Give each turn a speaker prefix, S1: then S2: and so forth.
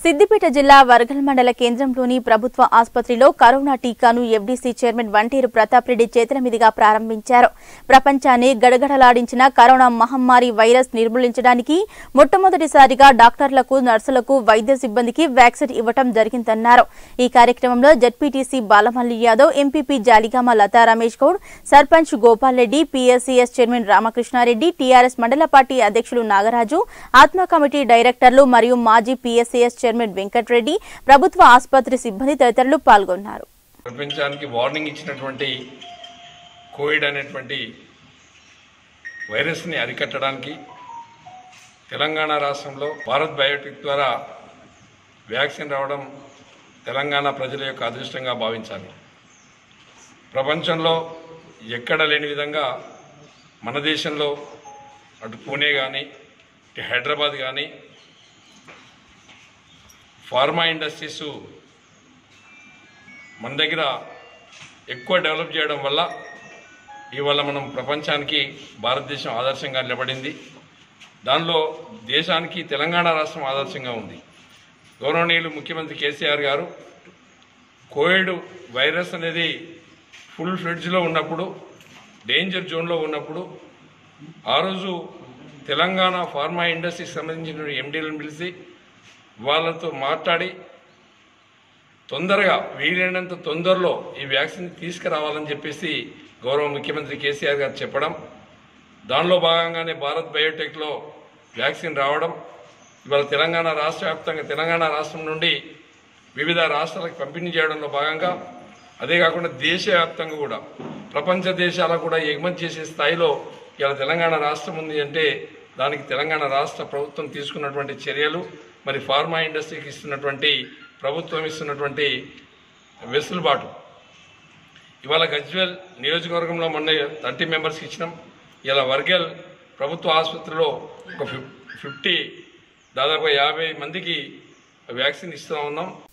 S1: సిద్దిపేట జిల్లా వర్గల్ మండల కేంద్రంలోని ప్రభుత్వ ఆసుపత్రిలో కరోనా టీకాను ఎఫ్డీసీ చైర్మన్ వంటేరు ప్రతాప్ రెడ్డి చేతుల మీదుగా ప్రారంభించారు ప్రపంచాన్ని గడగడలాడించిన కరోనా మహమ్మారి వైరస్ నిర్మూలించడానికి మొట్టమొదటిసారిగా డాక్టర్లకు నర్సులకు వైద్య సిబ్బందికి వ్యాక్సిన్ ఇవ్వటం జరిగిందన్నారు ఈ కార్యక్రమంలో ZPTC Balamalli Yadav MPP Jaligama Latha Ramesh Goud sarpanch Gopal Reddy PSCS chairman Ramakrishna Reddy TRS మండల పార్టీ అధ్యక్షులు నాగరాజు ఆత్మ కమిటీ డైరెక్టర్లు మరియు మాజీ పీఎస్సీఎస్ చైర్మన్ వెంకట్రెడ్డి ప్రభుత్వ ఆసుపత్రి సిబ్బంది తదితరులు పాల్గొన్నారు
S2: ప్రపంచానికి వార్నింగ్ ఇచ్చినటువంటి కోవిడ్ అనేటువంటి వైరస్ని అరికట్టడానికి తెలంగాణ రాష్ట్రంలో భారత్ బయోటెక్ ద్వారా వ్యాక్సిన్ రావడం తెలంగాణ ప్రజల యొక్క అదృష్టంగా భావించాలి ప్రపంచంలో ఎక్కడ లేని విధంగా మన దేశంలో అటు పూణే కానీ ఇటు హైదరాబాద్ కానీ ఫార్మా ఇండస్ట్రీస్ మన దగ్గర ఎక్కువ డెవలప్ చేయడం వల్ల ఇవాళ మనం ప్రపంచానికి భారతదేశం ఆదర్శంగా నిలబడింది దానిలో దేశానికి తెలంగాణ రాష్ట్రం ఆదర్శంగా ఉంది గౌరవనీయులు ముఖ్యమంత్రి కేసీఆర్ గారు కోవిడ్ వైరస్ అనేది ఫుల్ ఫ్లెడ్జ్లో ఉన్నప్పుడు డేంజర్ జోన్లో ఉన్నప్పుడు ఆ రోజు తెలంగాణ ఫార్మా ఇండస్ట్రీకి సంబంధించిన ఎండీలను పిలిచి వాళ్ళతో మాట్లాడి తొందరగా వీలైనంత తొందరలో ఈ వ్యాక్సిన్ తీసుకురావాలని చెప్పేసి గౌరవ ముఖ్యమంత్రి కేసీఆర్ గారు చెప్పడం దానిలో భాగంగానే భారత్ బయోటెక్లో వ్యాక్సిన్ రావడం ఇవాళ తెలంగాణ రాష్ట్ర వ్యాప్తంగా తెలంగాణ రాష్ట్రం నుండి వివిధ రాష్ట్రాలకు పంపిణీ చేయడంలో భాగంగా అదే కాకుండా దేశవ్యాప్తంగా కూడా ప్రపంచ దేశాలకు కూడా ఎగుమతి చేసే స్థాయిలో ఇవాళ తెలంగాణ రాష్ట్రం ఉంది అంటే దానికి తెలంగాణ రాష్ట్ర ప్రభుత్వం తీసుకున్నటువంటి చర్యలు మరి ఫార్మా ఇండస్ట్రీకి ఇస్తున్నటువంటి ప్రభుత్వం ఇస్తున్నటువంటి వెసులుబాటు ఇవాళ గజ్వెల్ నియోజకవర్గంలో మొన్న థర్టీ మెంబర్స్కి ఇచ్చినాం ఇలా వర్గల్ ప్రభుత్వ ఆసుపత్రిలో ఒక ఫిఫ్ ఫిఫ్టీ దాదాపు యాభై మందికి వ్యాక్సిన్ ఇస్తూ ఉన్నాం